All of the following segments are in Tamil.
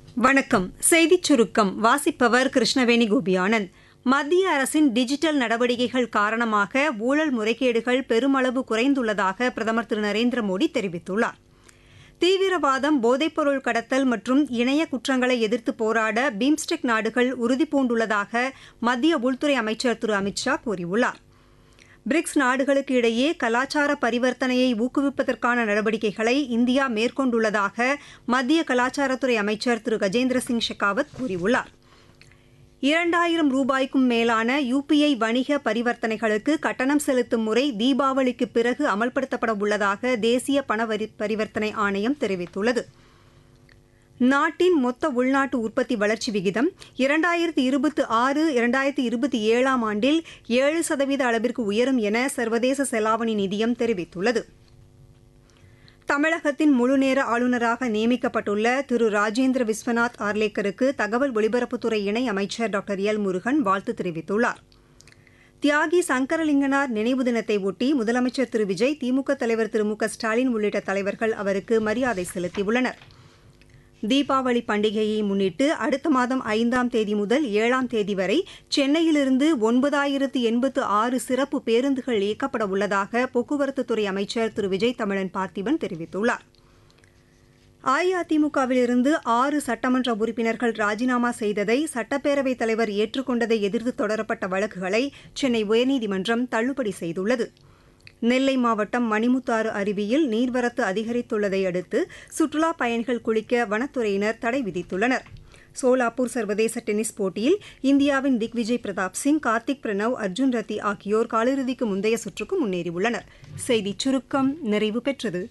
வணக்கம் செய்திச் சுருக்கம் வாசிப்பவர் கிருஷ்ணவேணி கோபியானந்த் மத்திய அரசின் டிஜிட்டல் நடவடிக்கைகள் காரணமாக ஊழல் முறைகேடுகள் பெருமளவு குறைந்துள்ளதாக பிரதமர் திரு நரேந்திர மோடி தெரிவித்துள்ளார் தீவிரவாதம் போதைப்பொருள் கடத்தல் மற்றும் இணைய குற்றங்களை எதிர்த்து போராட பிம்ஸ்டெக் நாடுகள் உறுதிபூண்டுள்ளதாக மத்திய உள்துறை அமைச்சர் திரு அமித் ஷா கூறியுள்ளார் பிரிக்ஸ் நாடுகளுக்கு இடையே கலாச்சார பரிவர்த்தனையை ஊக்குவிப்பதற்கான நடவடிக்கைகளை இந்தியா மேற்கொண்டுள்ளதாக மத்திய கலாச்சாரத்துறை அமைச்சர் திரு கஜேந்திர சிங் ஷெகாவத் கூறியுள்ளார் இரண்டாயிரம் ரூபாய்க்கும் மேலான யுபிஐ வணிக பரிவர்த்தனைகளுக்கு கட்டணம் செலுத்தும் முறை தீபாவளிக்கு பிறகு அமல்படுத்தப்பட உள்ளதாக தேசிய பண பரிவர்த்தனை ஆணையம் தெரிவித்துள்ளது நாட்டின் மொத்த உள்நாட்டு உற்பத்தி வளர்ச்சி விகிதம் இரண்டாயிரத்தி இருபத்தி ஆறு இரண்டாயிரத்தி இருபத்தி ஏழாம் ஆண்டில் ஏழு சதவீத அளவிற்கு உயரும் என சர்வதேச செலாவணி நிதியம் தெரிவித்துள்ளது தமிழகத்தின் முழுநேர ஆளுநராக நியமிக்கப்பட்டுள்ள திரு ராஜேந்திர விஸ்வநாத் ஆர்லேக்கருக்கு தகவல் ஒலிபரப்புத்துறை இணை அமைச்சர் டாக்டர் எல் முருகன் வாழ்த்து தெரிவித்துள்ளார் தியாகி சங்கரலிங்கனார் நினைவு தினத்தை ஒட்டி முதலமைச்சர் திரு விஜய் திமுக தலைவர் திரு மு க ஸ்டாலின் உள்ளிட்ட தலைவர்கள் அவருக்கு மரியாதை செலுத்தியுள்ளனா் தீபாவளி பண்டிகையை முன்னிட்டு அடுத்த மாதம் ஐந்தாம் தேதி முதல் ஏழாம் தேதி வரை சென்னையிலிருந்து ஒன்பதாயிரத்து எண்பத்து ஆறு சிறப்பு பேருந்துகள் இயக்கப்பட உள்ளதாக போக்குவரத்துத்துறை அமைச்சர் திரு விஜய் தமிழன் பார்த்திபன் தெரிவித்துள்ளார் அஇஅதிமுகவிலிருந்து ஆறு சட்டமன்ற உறுப்பினர்கள் ராஜினாமா செய்ததை சட்டப்பேரவைத் தலைவர் ஏற்றுக்கொண்டதை எதிர்த்து தொடரப்பட்ட வழக்குகளை சென்னை உயர்நீதிமன்றம் தள்ளுபடி செய்துள்ளது நெல்லை மாவட்டம் மணிமுத்தாறு அருவியில் நீர்வரத்து அதிகரித்துள்ளதை அடுத்து சுற்றுலாப் பயணிகள் குளிக்க வனத்துறையினர் தடை விதித்துள்ளனர் சோலாப்பூர் சர்வதேச டென்னிஸ் போட்டியில் இந்தியாவின் திக்விஜய் பிரதாப் சிங் கார்த்திக் பிரணவ் அர்ஜுன் ரத்தி ஆகியோர் காலிறுதிக்கு முந்தைய சுற்றுக்கு முன்னேறியுள்ளனர் செய்திச் சுருக்கம் நிறைவு பெற்றது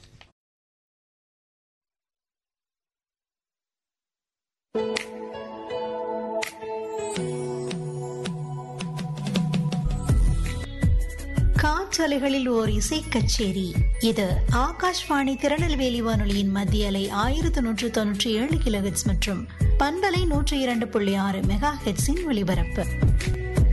காற்றலைகளில் ஓர் இசை கச்சேரி இது ஆகாஷ்வாணி திருநெல்வேலி வானொலியின் மத்திய அலை ஆயிரத்தி நூற்று தொன்னூற்றி ஏழு கிலோ ஹெட்ஸ் மற்றும் பண்பலை நூற்றி இரண்டு புள்ளி ஆறு மெகா ஹெட்ஸின் ஒலிபரப்பு